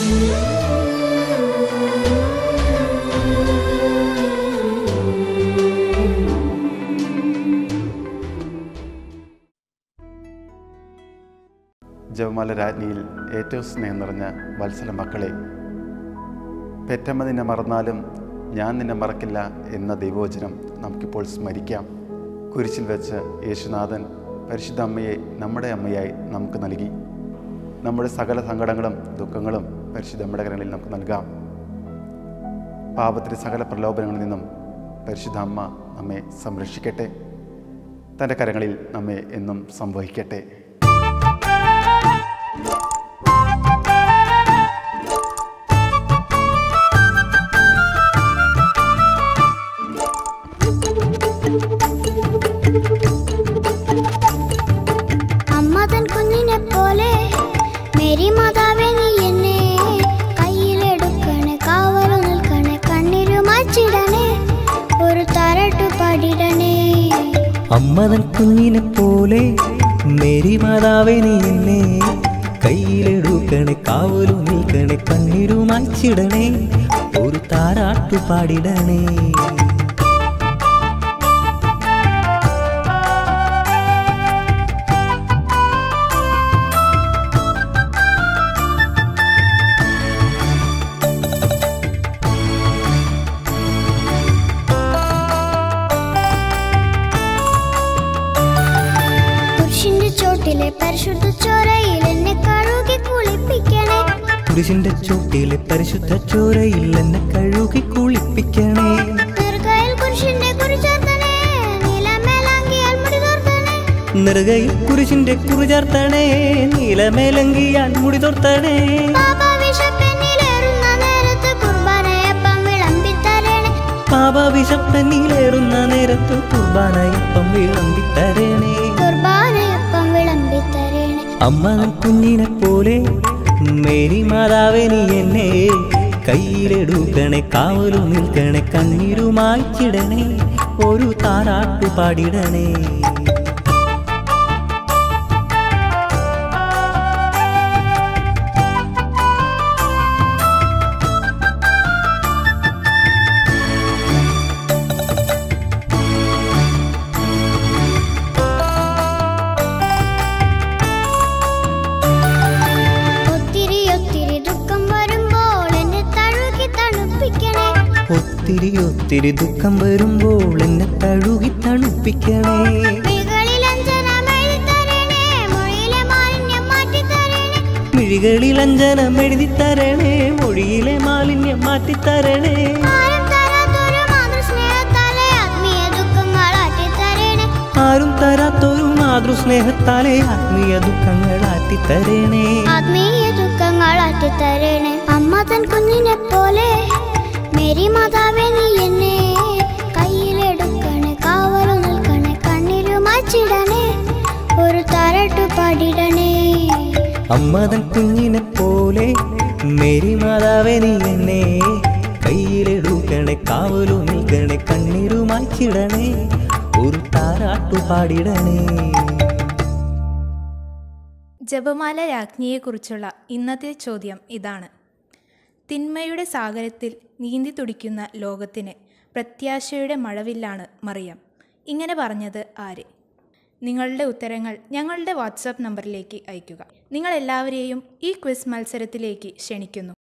ജപമാല രാജ്ഞിയിൽ ഏറ്റവും സ്നേഹം നിറഞ്ഞ വത്സല മക്കളെ പെറ്റമ്മ നിന്നെ മറന്നാലും ഞാൻ നിന്നെ മറക്കില്ല എന്ന ദൈവവചനം നമുക്കിപ്പോൾ സ്മരിക്കാം കുരിശിൽ വെച്ച് യേശുനാഥൻ പരിശുദ്ധ അമ്മയെ നമ്മുടെ അമ്മയായി നമുക്ക് നൽകി നമ്മുടെ സകല സങ്കടങ്ങളും ദുഃഖങ്ങളും പരിശുദ്ധ അമ്മയുടെ കരങ്ങളിൽ നമുക്ക് നൽകാം പാപത്തിൻ്റെ സകല പ്രലോഭനങ്ങളിൽ നിന്നും പരിശുദ്ധ അമ്മ നമ്മെ സംരക്ഷിക്കട്ടെ തൻ്റെ കരങ്ങളിൽ നമ്മെ എന്നും സംവഹിക്കട്ടെ അമ്മ തൻ കുഞ്ഞിനെ പോലെ മേരി മാതാവേ നീ എന്നെ കയ്യിലെടുക്കണേ കാവലു നിൽക്കണേ കണ്ണിരുമാച്ചിടണേ ഒരു തരട്ടു പാടിടണേ അമ്മതൻ കുഞ്ഞിനെ പോലെ മേരി മാതാവേ നീ എന്നെ കയ്യിലെടുക്കണേ കാവലു നിൽക്കണേ കണ്ണീരുമാച്ചിടണേ ഒരു താരാട്ടു പാടിടണേ പുരുഷന്റെ ചോട്ടിലെ പരിശുദ്ധ ചോരയിൽ എന്നെ കഴുകി കുളിപ്പിക്കണേ പുരുഷന്റെ ചോട്ടിലെ പരിശുദ്ധ ചോരയിൽ എന്നെ കഴുകി കുളിപ്പിക്കണേ ദീർഘയിൽ പുരുഷന്റെ കുറിച്ചേർത്തണേ നീലമേലാങ്കിയാൽ മുടി തോർത്തണേ നെറുകയിൽ കുരിശിന്റെ കുറിചാർത്തണേ നീലമേലങ്കിയാൽ മുടി തോർത്തണേ പാപ വിഷപ്പെന്നിലേറുന്ന നേരത്ത് കുർബാനയപ്പം വിളമ്പിത്തരണേ പാപ വിശപ്പനിലേറുന്ന നേരത്ത് കുർബാനയപ്പം വിളമ്പിത്തരണേ കുർബാനയപ്പം വിളമ്പിത്തരണേ അമ്മ കുഞ്ഞിനെ പോലെ മേരി മാതാവേ നീ എന്നെ കയ്യിലെടുക്കണേ കാവലു നിൽക്കണേ കണ്ണീരുമായിച്ചിടണേ ഒരു താരാട്ടു പാടിടണേ ഒത്തിരി ഒത്തിരി ദുഃഖം വരുമ്പോൾ എന്നെ തഴുകി തണുപ്പിക്കണേ ഒത്തിരി ഒത്തിരി ദുഃഖം വരുമ്പോൾ എന്നെ തഴുകി തണുപ്പിക്കണേ മികളിൽ അഞ്ജനം എഴുതിത്തരണേ മൊഴിയിലെ മാലിന്യം മാറ്റിത്തരണേ മിഴികളിൽ അഞ്ജനം എഴുതി തരണേ മൊഴിയിലെ മാലിന്യം മാറ്റിത്തരണേ ആരും തരാത്തൊരു മാതൃസ്നേഹത്താലെ ആത്മീയ ദുഃഖങ്ങൾ ആറ്റിത്തരണേ ആരും തരാത്തൊരു മാതൃസ്നേഹത്താലെ ആത്മീയ ദുഃഖങ്ങൾ ആറ്റിത്തരണേ ആത്മീയ ദുഃഖങ്ങൾ ആറ്റിത്തരണേ അമ്മ തൻ കുഞ്ഞിനെ പോലെ മേരി മാതാവേ നീ എന്നെ കയ്യിലെടുക്കണേ കാവലു നിൽക്കണേ കണ്ണിരുമാച്ചിടണേ ഒരു തരട്ടു പാടിടണേ അമ്മതൻ കുഞ്ഞിനെ പോലെ മേരി മാതാവേ നീ എന്നെ കയ്യിലെടുക്കണേ കാവലു നിൽക്കണേ കണ്ണീരുമാച്ചിടണേ ഒരു താരാട്ടു പാടിടണേ ജപമാല രാജ്ഞിയെക്കുറിച്ചുള്ള ഇന്നത്തെ ചോദ്യം ഇതാണ് തിന്മയുടെ സാഗരത്തിൽ നീന്തി തുടിക്കുന്ന ലോകത്തിന് പ്രത്യാശയുടെ മഴവില്ലാണ് മറിയം ഇങ്ങനെ പറഞ്ഞത് ആര് നിങ്ങളുടെ ഉത്തരങ്ങൾ ഞങ്ങളുടെ വാട്സാപ്പ് നമ്പറിലേക്ക് അയയ്ക്കുക നിങ്ങളെല്ലാവരെയും ഈ ക്വിസ് മത്സരത്തിലേക്ക് ക്ഷണിക്കുന്നു